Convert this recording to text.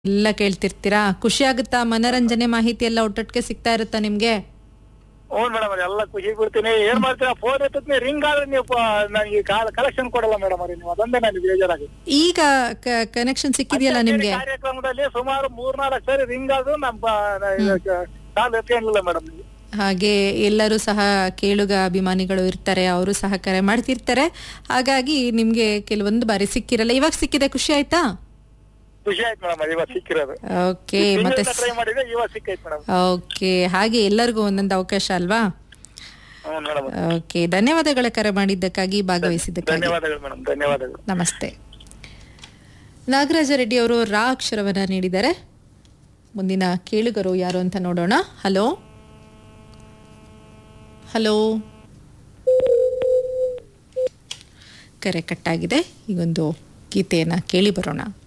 ಎಲ್ಲ ಕೇಳ್ತಿರ್ತೀರಾ ಖುಷಿ ಆಗುತ್ತಾ ಮನರಂಜನೆ ಮಾಹಿತಿ ಎಲ್ಲ ಒಟ್ಟೊಟ್ಟಿಗೆ ಸಿಗ್ತಾ ಇರುತ್ತಾ ನಿಮ್ಗೆ ಹ್ಞೂ ಮೇಡಮ್ ಎಲ್ಲ ಖುಷಿ ಬಿಡ್ತೀನಿ ಏನ್ ಮಾಡ್ತೀರಾ ಫೋನ್ ಎತ್ತತ್ನಿ ರಿಂಗ್ ಆದ್ರೆ ನೀವು ಪ- ನನಗೆ ಕಲೆಕ್ಷನ್ ಕೊಡಲ್ಲ ಮೇಡಮ್ ಅವ್ರೆ ನೀವು ಅದೊಂದೇ ನನಗೆ ಬೇಜಾರಾಗಿ ಈಗ ಕನೆಕ್ಷನ್ ಸಿಕ್ಕಿದೆಯಲ್ಲ ನಿಮ್ಗೆ ಕಾರ್ಯಕ್ರಮದಲ್ಲಿ ಸುಮಾರು ಮೂರ್ನಾಲ್ಕು ಸರಿ ರಿಂಗ್ ಆದ್ರೂ ನಮ್ಮ ಕಾಲ್ ಎತ್ಕೊಂಡಿಲ್ಲ ಮೇಡಮ್ ಹಾಗೆ ಎಲ್ಲರೂ ಸಹ ಕೇಳುಗ ಅಭಿಮಾನಿಗಳು ಇರ್ತಾರೆ ಅವರು ಸಹ ಕರೆ ಮಾಡ್ತಿರ್ತಾರೆ ಹಾಗಾಗಿ ನಿಮ್ಗೆ ಕೆಲವೊಂದು ಬಾರಿ ಸಿಕ್ಕಿರಲ್ಲ ಇವಾಗ ಸಿಕ್ಕಿದೆ ಖುಷಿ ಆಯ್ತಾ ಖುಷಿ ಆಯ್ತು ಮೇಡಮ್ ಇವಾಗ ಸಿಕ್ಕಿರೋದು ಓಕೆ ಮತ್ತೆ ಟ್ರೈ ಮಾಡಿದ್ರೆ ಇವಾಗ ಸಿಕ್ಕೈತೆ ಮೇಡಮ್ ಓಕೆ ಹಾಗೆ ಎಲ್ಲರಿಗೂ ಒಂದೊಂದು ಅವಕಾಶ ಅಲ್ವಾ ಹ್ಞೂ ಮೇಡಮ್ ಓಕೆ ಧನ್ಯವಾದಗಳ ಕರೆ ಮಾಡಿದ್ದಕ್ಕಾಗಿ ಭಾಗವಹಿಸಿದ್ದಕ್ಕಾಗಿ ಧನ್ಯವಾದಗಳು ಮೇಡಮ್ ಧನ್ಯವಾದಗಳು ನಮಸ್ತೆ ನಾಗರಾಜ ರೆಡ್ಡಿ ಅವರು ರಾ ಅಕ್ಷರವನ್ನ ನೀಡಿದ್ದಾರೆ ಮುಂದಿನ ಕೇಳುಗರು ಯಾರು ಅಂತ ನೋಡೋಣ ಹಲೋ ಹಲೋ ಕರೆ ಕಟ್ಟಾಗಿದೆ ಈಗೊಂದು ಗೀತೆಯನ್ನು ಕೇಳಿ ಬರೋಣ